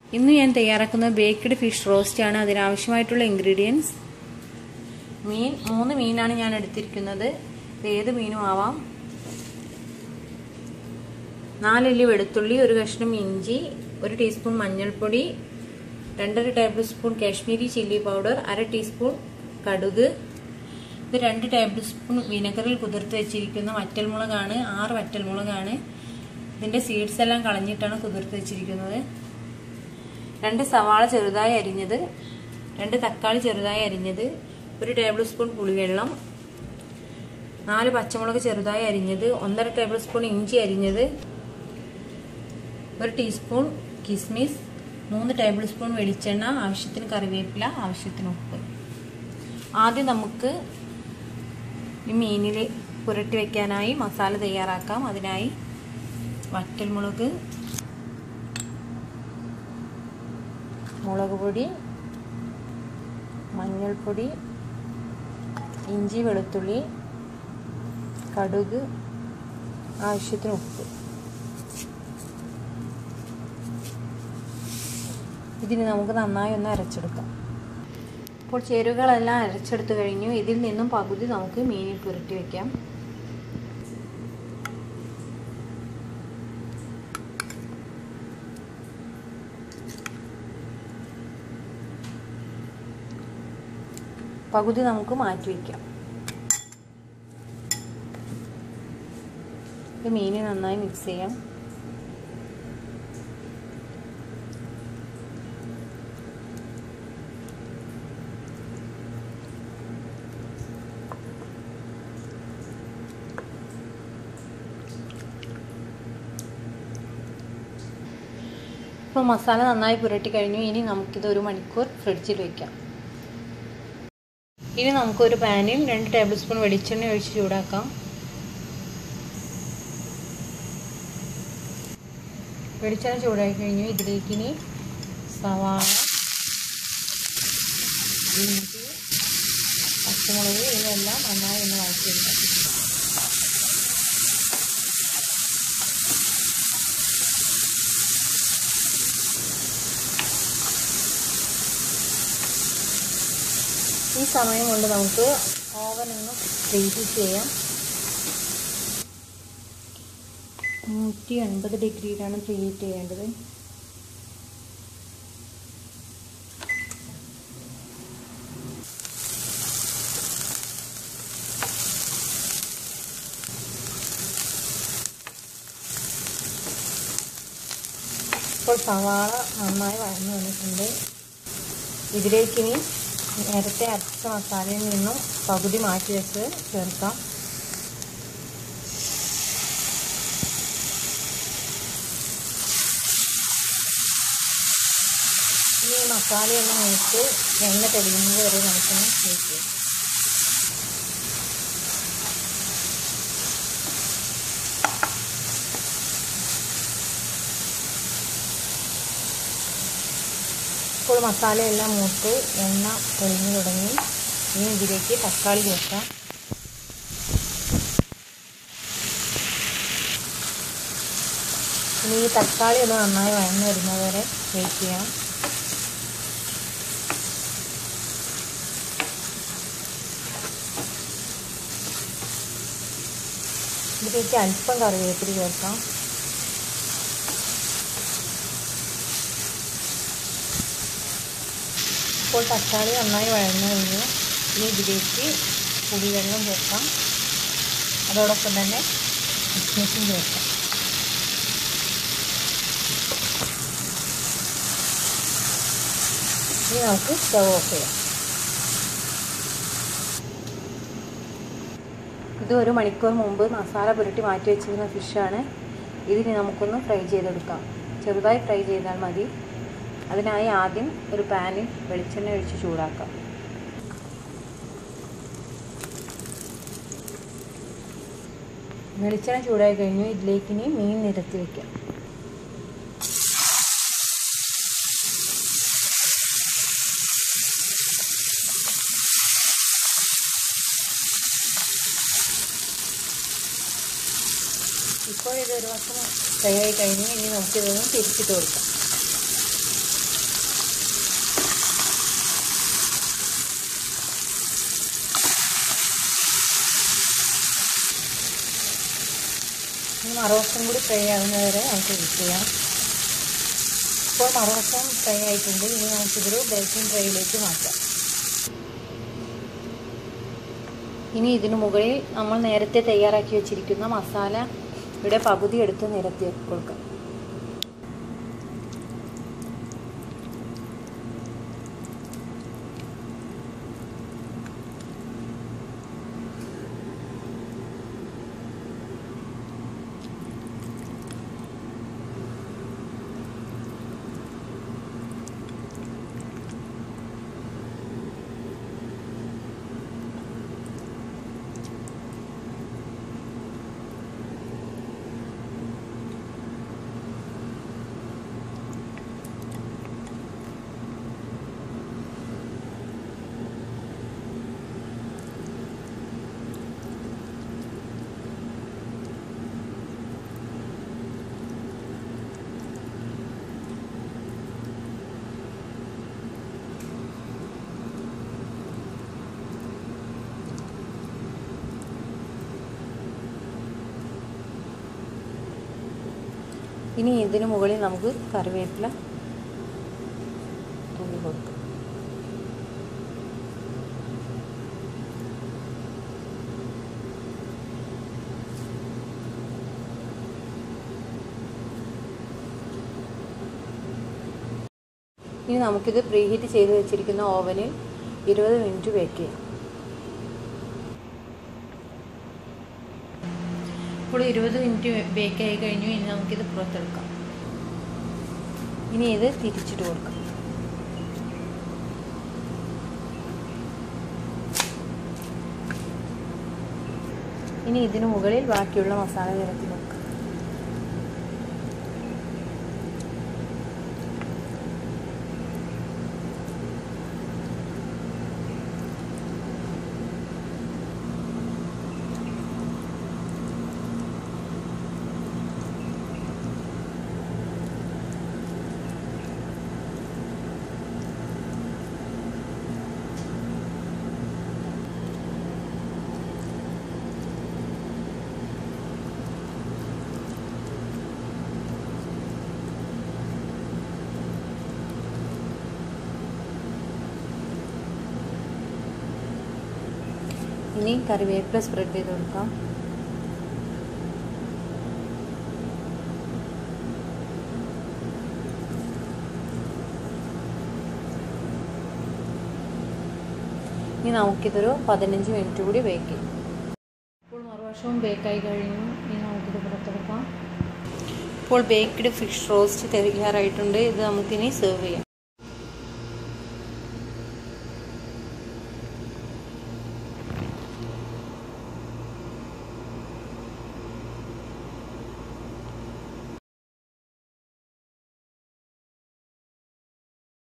ഇന്ന് ഞാൻ തയ്യാറാക്കുന്ന ബേക്ക്ഡ് ഫിഷ് റോസ്റ്റ് ആണ് അതിനാവശ്യമായിട്ടുള്ള ഇൻഗ്രീഡിയൻസ് മീൻ മൂന്ന് മീനാണ് ഞാൻ എടുത്തിരിക്കുന്നത് ഏത് മീനും ആവാം നാലല്ലി വെളുത്തുള്ളി ഒരു കഷ്ണം ഇഞ്ചി ഒരു ടീസ്പൂൺ മഞ്ഞൾപ്പൊടി രണ്ടര tablespoon Kashmiri chilli powder അര ടീസ്പൂൺ കടുക് ഇത് രണ്ട് ടേബിൾ സ്പൂൺ വിനെഗറിൽ കുതിർത്ത് വെച്ചിരിക്കുന്ന വറ്റൽമുളകാണ് ആറ് വറ്റൽമുളകാണ് ഇതിൻ്റെ സീഡ്സ് എല്ലാം കളഞ്ഞിട്ടാണ് കുതിർത്ത് വെച്ചിരിക്കുന്നത് രണ്ട് സവാള ചെറുതായി അരിഞ്ഞത് രണ്ട് തക്കാളി ചെറുതായി അരിഞ്ഞത് ഒരു ടേബിൾ സ്പൂൺ പുളിവെള്ളം നാല് പച്ചമുളക് ചെറുതായി അരിഞ്ഞത് ഒന്നര ടേബിൾ സ്പൂൺ ഇഞ്ചി അരിഞ്ഞത് ഒരു ടീസ്പൂൺ കിസ്മിസ് മൂന്ന് ടേബിൾ സ്പൂൺ വെളിച്ചെണ്ണ ആവശ്യത്തിന് കറിവേപ്പില ആവശ്യത്തിന് ഉപ്പ് ആദ്യം നമുക്ക് ഈ മീനിൽ പുരട്ടി വയ്ക്കാനായി മസാല തയ്യാറാക്കാം അതിനായി വറ്റൽമുളക് മുളക് പൊടി മഞ്ഞൾപ്പൊടി ഇഞ്ചി വെളുത്തുള്ളി കടുക് ആവശ്യത്തിന് ഉപ്പ് ഇതിന് നമുക്ക് നന്നായി ഒന്ന് അരച്ചെടുക്കാം അപ്പോൾ ചേരുവകളെല്ലാം അരച്ചെടുത്ത് കഴിഞ്ഞു ഇതിൽ നിന്നും പകുതി നമുക്ക് മീനിൽ പുരട്ടി വയ്ക്കാം പകുതി നമുക്ക് മാറ്റി വയ്ക്കാം ഇത് മീന് നന്നായി മിക്സ് ചെയ്യാം ഇപ്പോൾ മസാല നന്നായി പുരട്ടി കഴിഞ്ഞു ഇനി നമുക്കിത് ഒരു മണിക്കൂർ ഫ്രിഡ്ജിൽ വയ്ക്കാം ഇനി നമുക്കൊരു പാനിൽ രണ്ട് ടേബിൾ സ്പൂൺ വെളിച്ചെണ്ണ ഒഴിച്ച് ചൂടാക്കാം വെളിച്ചെണ്ണ ചൂടായി കഴിഞ്ഞു ഇതിലേക്ക് ഇനി സവാള ഇഞ്ചി പച്ചമുളക് ഇവയെല്ലാം നന്നായി ഒന്ന് വഴറ്റിയെടുക്കാം ഈ സമയം കൊണ്ട് നമുക്ക് ഓവൻ ഒന്ന് പ്രീഹീറ്റ് ചെയ്യാം നൂറ്റി എൺപത് ഡിഗ്രിയിലാണ് പ്രീഹീറ്റ് ചെയ്യേണ്ടത് ഇപ്പോൾ സവാള നന്നായി വഴന്നു വന്നിട്ടുണ്ട് ഇതിലേക്ക് ഇനി നേരത്തെ അരച്ച മസാലയിൽ നിന്നും പകുതി മാറ്റി വെച്ച് ചേർക്കാം ഈ മസാലയൊന്ന് മൂത്ത് എണ്ണ തെളിയുന്നത് വരെ നമുക്കൊന്ന് വെച്ച് ഇപ്പോൾ മസാലയെല്ലാം മൂത്ത് എണ്ണ തെളിഞ്ഞു തുടങ്ങി ഇനി ഇതിലേക്ക് തക്കാളി ചേർക്കാം ഇനി ഈ തക്കാളി ഒന്ന് നന്നായി വഴന്നു വരുന്നത് വരെ വെയിറ്റ് ചെയ്യാം ഇതിലേക്ക് അല്പം കറിവേപ്പില ചേർക്കാം ഇപ്പോൾ തക്കാളി നന്നായി വഴന്നു കഴിഞ്ഞു ഇനി ഇതിലേക്ക് പുളിവെള്ളം ചേർക്കാം അതോടൊപ്പം തന്നെ കിസ്മിസും ചേർക്കാം ഇനി നമുക്ക് സ്റ്റവ് ഓഫ് ചെയ്യാം ഇത് ഒരു മണിക്കൂർ മുമ്പ് മസാല പുരട്ടി മാറ്റി വെച്ചിരുന്ന ഫിഷാണ് ഇതിന് നമുക്കൊന്ന് ഫ്രൈ ചെയ്തെടുക്കാം ചെറുതായി ഫ്രൈ ചെയ്താൽ മതി അതിനായി ആദ്യം ഒരു പാനിൽ വെളിച്ചെണ്ണ ഒഴിച്ച് ചൂടാക്കാം വെളിച്ചെണ്ണ ചൂടായി കഴിഞ്ഞു ഇതിലേക്ക് ഇനി മീൻ നിരത്തി വയ്ക്കാം ഇപ്പോൾ ഇതൊരു വശം ഫ്രൈ ആയി കഴിഞ്ഞു ഇനി നമുക്കിതൊന്ന് തിരിച്ചിട്ട് കൊടുക്കാം മറവസം കൂടി ഫ്രൈ ആവുന്നത് വരെ നമുക്ക് വെയിറ്റ് ചെയ്യാം ഇപ്പോൾ മറവസം ഫ്രൈ ആയിട്ടുണ്ട് ഇനി നമുക്കിതൊരു ബേക്കിംഗ് ട്രേയിലേക്ക് മാറ്റാം ഇനി ഇതിനു മുകളിൽ നമ്മൾ നേരത്തെ തയ്യാറാക്കി വെച്ചിരിക്കുന്ന മസാല ഇവിടെ പകുതി എടുത്ത് നിരത്തി കൊടുക്കാം ഇനി ഇതിന് മുകളിൽ നമുക്ക് കറിവേപ്പില തൂങ്ങി കൊടുക്കാം ഇനി നമുക്കിത് പ്രീഹീറ്റ് ചെയ്ത് വെച്ചിരിക്കുന്ന ഓവനിൽ ഇരുപത് മിനിറ്റ് ബേക്ക് ചെയ്യാം ഇപ്പോൾ ഇരുപത് മിനിറ്റ് ബേക്ക് ആയി കഴിഞ്ഞു ഇനി നമുക്കിത് പുറത്തെടുക്കാം ഇനി ഇത് തിരിച്ചിട്ട് കൊടുക്കാം ഇനി ഇതിനു മുകളിൽ ബാക്കിയുള്ള മസാല നിരത്തി കൊടുക്കാം ഇനി കറിവേപ്പില സ്പ്രെഡ് ചെയ്ത് കൊടുക്കാം ഇനി നമുക്കിതൊരു പതിനഞ്ച് മിനിറ്റ് കൂടി ബേക്ക് ചെയ്യാം ഇപ്പോൾ മറുവശവും ബേക്കായി കഴിഞ്ഞു ഇനി നമുക്കിത് പുറത്തെടുക്കാം ഇപ്പോൾ ബേക്ക്ഡ് ഫിഷ് റോസ്റ്റ് തയ്യാറായിട്ടുണ്ട് ഇത് നമുക്കിനി സെർവ് ചെയ്യാം